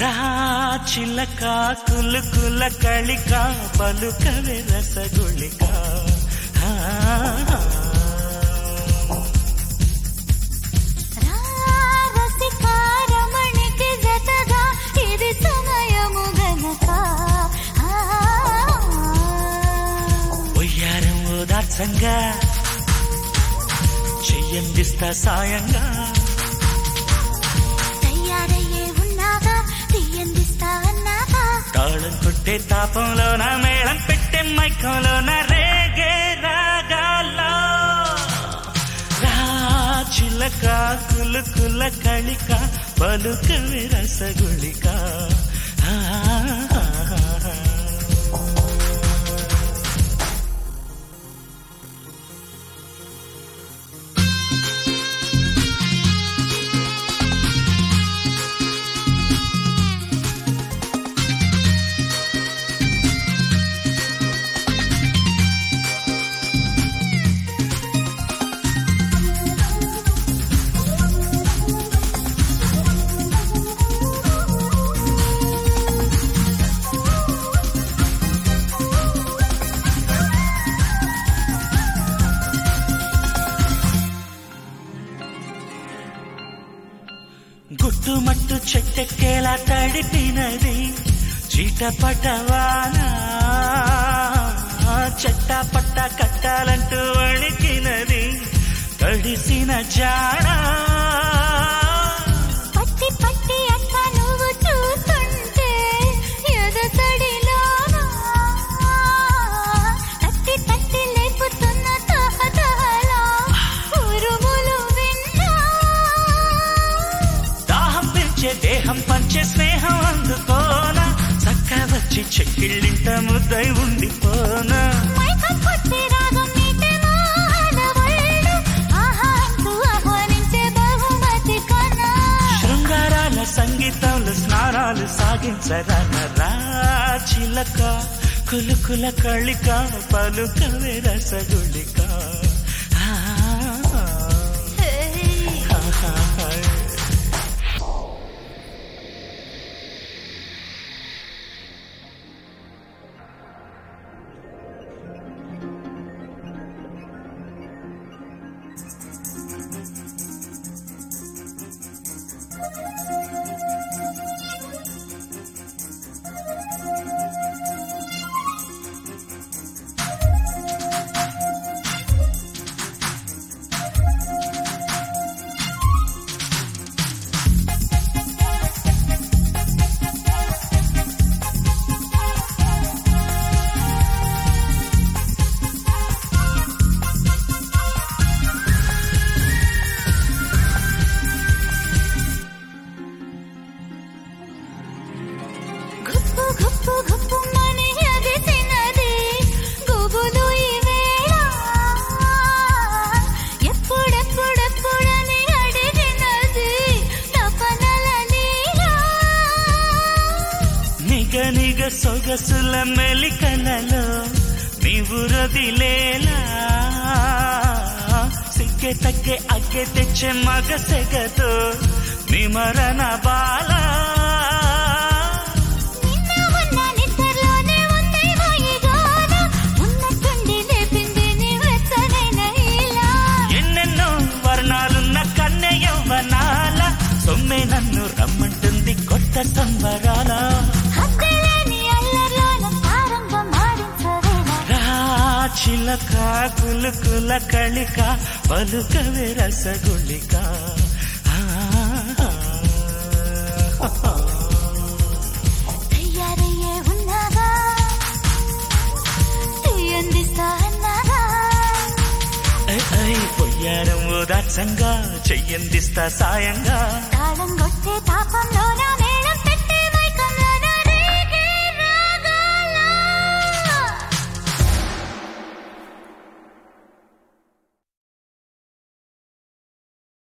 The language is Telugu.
రా చిలక కులుకుల కళిక పలుకవే రసగుళిక ఆ, రా రసిక రమణికి జతగా ఇది సమయము గనక ఆ, ఒయ్యారం ఓదార్చంగా చెయ్యందిస్తా సాయంగా తయారయ్యే ఉన్నాగా తీయందిస్తా అన్నాగా తాళం కొట్టే తాపంలో నా మేళం పెట్టే మైకంలో నా రేగే రాగాల్లో రా చిలక కులుకుల కళిక పలుకవి రసగుళిక ఆ, గుట్టుమట్టు చెట్టెక్కేలా తడిపినది చీటపటవాన చెట్ట పట్ట కట్టాలంటూ వణికినది తడిసిన జాడా పట్టి పట్టి అక్క నువ్వు చూస్తుంటే ఎదసడిలోనా తట్టి తట్టి లేపుతున్న తహతహలా ఉరుములు విన్నా దాహం పెంచే దేహం పంచే స్నేహం అందుకోనా చక్క వచ్చి చెక్కిళ్ళింట ముద్దై ఉండిపోనా మైకం కొట్టి రాగం మీటే మానవళ్ళు ఆహా అంటూ ఆహ్వానించే బహుమతి కన్నా శృంగారాల సంగీతంలో స్నానాలు సాగించరాన రా చిలక కులుకుల కళిక పలుకవే రసగుళిక ఆ, హే ఆహా. గుప్పు గుప్పు గుప్పు మని ఎగిసినది గుబులు ఈ వేళ ఎప్పుడెప్పుడెప్పుడని అడిగినది తపనల నీలా నిగ నిగ సొగసుల మెలికలలో నీవు రదిలేలా సిగ్గే తగ్గే అగ్గే తెచ్చే మగ సెగతో నిమరణ బాల నిన్న మొన్న నిద్రలోనే ఉంది వాయిగాన ఉన్నట్టుండి లేపింది నీ వెచ్చనైన ఇలా ఎన్నెన్నో వర్ణాలున్న కన్నె యవ్వనాల సొమ్మె నన్ను రమ్మంటుంది కొత్త సంబరాల హద్దులేని అల్లర్లోన తారంగం ఆడించవేనా రా చిలక కులుకుల కళిక పలుకవే రసగుళిక ఆ, తయారయ్యే ఉన్నాగా తీయందిస్తా అన్నాగా ఐ, ఐ, పొయ్యారం ఓదార్చంగా చెయ్యందిస్తా సాయంగా తాళం కొట్టే తాపంలో నా మేళ